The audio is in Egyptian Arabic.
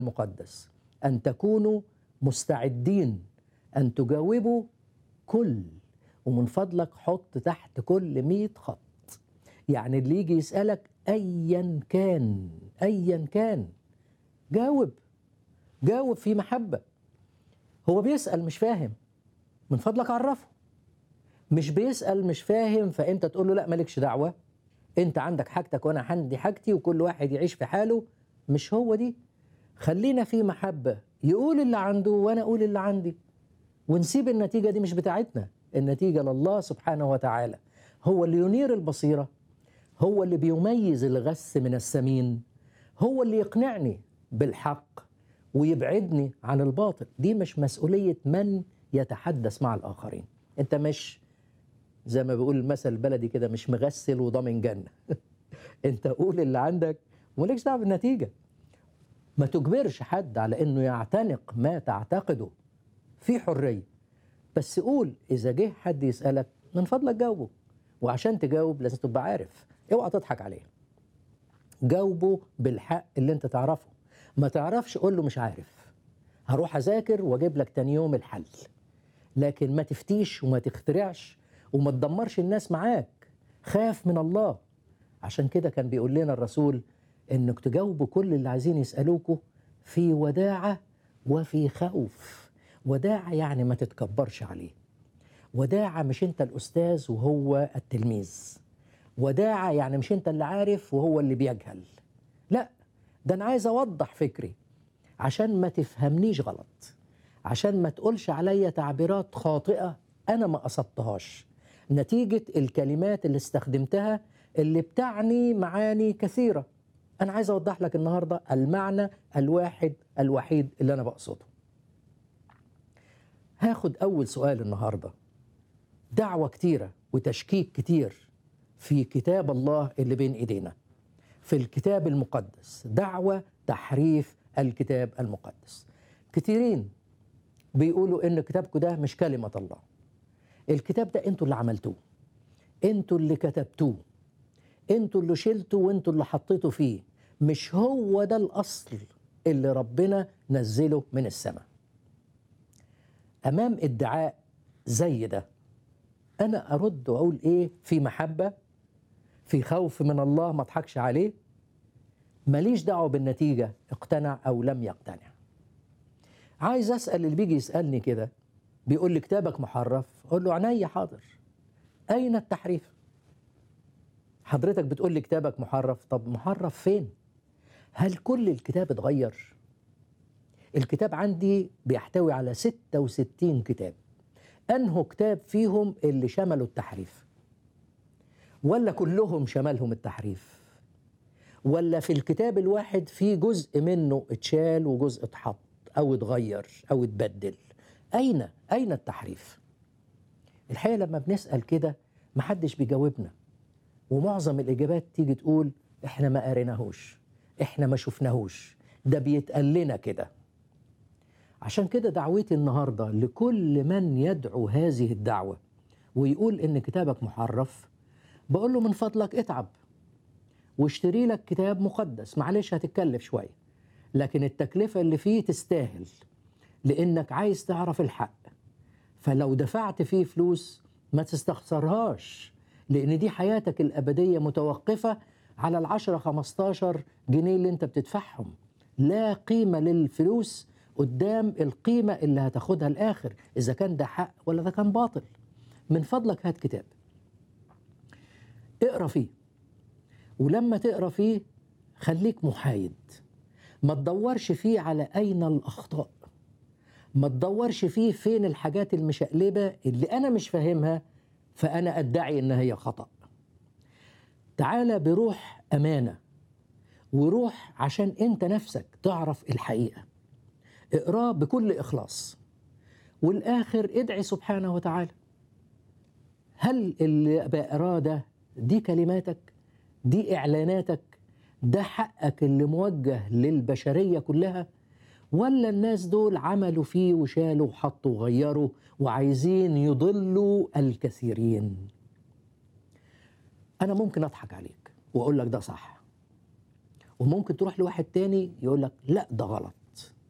المقدس أن تكونوا مستعدين أن تجاوبوا كل ومن فضلك حط تحت كل مئة خط يعني اللي يجي يسألك أيا كان أيا كان جاوب جاوب في محبة هو بيسأل مش فاهم من فضلك عرفه مش بيسأل مش فاهم فأنت تقول له لا مالكش دعوة أنت عندك حاجتك وأنا عندي حاجتي وكل واحد يعيش في حاله مش هو دي خلينا في محبة يقول اللي عنده وأنا أقول اللي عندي ونسيب النتيجة دي مش بتاعتنا النتيجة لله سبحانه وتعالى هو اللي ينير البصيرة هو اللي بيميز الغث من السمين هو اللي يقنعني بالحق ويبعدني عن الباطل دي مش مسؤولية من يتحدث مع الآخرين أنت مش زي ما بيقول المثل البلدي كده مش مغسل وضامن جنة أنت قول اللي عندك ومالكش دعوة بالنتيجة ما تجبرش حد على أنه يعتنق ما تعتقده في حرية بس قول إذا جه حد يسألك من فضلك جاوبه وعشان تجاوب لازم تبقى عارف اوعى تضحك عليه جاوبه بالحق اللي انت تعرفه ما تعرفش قول له مش عارف هروح اذاكر واجيب لك تاني يوم الحل لكن ما تفتيش وما تخترعش وما تدمرش الناس معاك خاف من الله عشان كده كان بيقول لنا الرسول انك تجاوبوا كل اللي عايزين يسالوكوا في وداعه وفي خوف وداعه يعني ما تتكبرش عليه وداعه مش انت الاستاذ وهو التلميذ وداعه يعني مش انت اللي عارف وهو اللي بيجهل لا ده انا عايز اوضح فكري عشان ما تفهمنيش غلط عشان ما تقولش عليا تعبيرات خاطئه انا ما قصدتهاش نتيجه الكلمات اللي استخدمتها اللي بتعني معاني كثيره انا عايز اوضح لك النهارده المعنى الواحد الوحيد اللي انا بقصده هاخد اول سؤال النهارده دعوه كتيره وتشكيك كتير في كتاب الله اللي بين ايدينا في الكتاب المقدس دعوه تحريف الكتاب المقدس كتيرين بيقولوا ان كتابكم ده مش كلمه الله الكتاب ده انتوا اللي عملتوه انتوا اللي كتبتوه انتوا اللي شلتوا وانتوا اللي حطيتوا فيه مش هو ده الاصل اللي ربنا نزله من السماء امام ادعاء زي ده انا ارد واقول ايه في محبه في خوف من الله ما اضحكش عليه ماليش دعوه بالنتيجه اقتنع او لم يقتنع عايز اسال اللي بيجي يسالني كده بيقول لي كتابك محرف اقول له عينيا حاضر اين التحريف حضرتك بتقول لي كتابك محرف طب محرف فين هل كل الكتاب اتغير الكتاب عندي بيحتوي على 66 كتاب انه كتاب فيهم اللي شملوا التحريف ولا كلهم شملهم التحريف ولا في الكتاب الواحد في جزء منه اتشال وجزء اتحط او اتغير او اتبدل اين اين التحريف الحقيقه لما بنسال كده محدش بيجاوبنا ومعظم الاجابات تيجي تقول احنا ما قريناهوش احنا ما شفناهوش ده بيتقال لنا كده عشان كده دعوتي النهارده لكل من يدعو هذه الدعوه ويقول ان كتابك محرف بقول له من فضلك اتعب واشتري لك كتاب مقدس معلش هتتكلف شويه لكن التكلفه اللي فيه تستاهل لانك عايز تعرف الحق فلو دفعت فيه فلوس ما تستخسرهاش لان دي حياتك الابديه متوقفه على العشرة 15 جنيه اللي انت بتدفعهم لا قيمه للفلوس قدام القيمه اللي هتاخدها الاخر اذا كان ده حق ولا ده كان باطل من فضلك هات كتاب اقرا فيه ولما تقرا فيه خليك محايد ما تدورش فيه على اين الاخطاء ما تدورش فيه فين الحاجات المشقلبه اللي انا مش فاهمها فانا ادعي ان هي خطا تعالى بروح امانه وروح عشان انت نفسك تعرف الحقيقه اقراه بكل اخلاص والاخر ادعي سبحانه وتعالى هل اللي بقراه ده دي كلماتك دي اعلاناتك ده حقك اللي موجه للبشريه كلها ولا الناس دول عملوا فيه وشالوا وحطوا وغيروا وعايزين يضلوا الكثيرين انا ممكن اضحك عليك واقول لك ده صح وممكن تروح لواحد تاني يقول لك لا ده غلط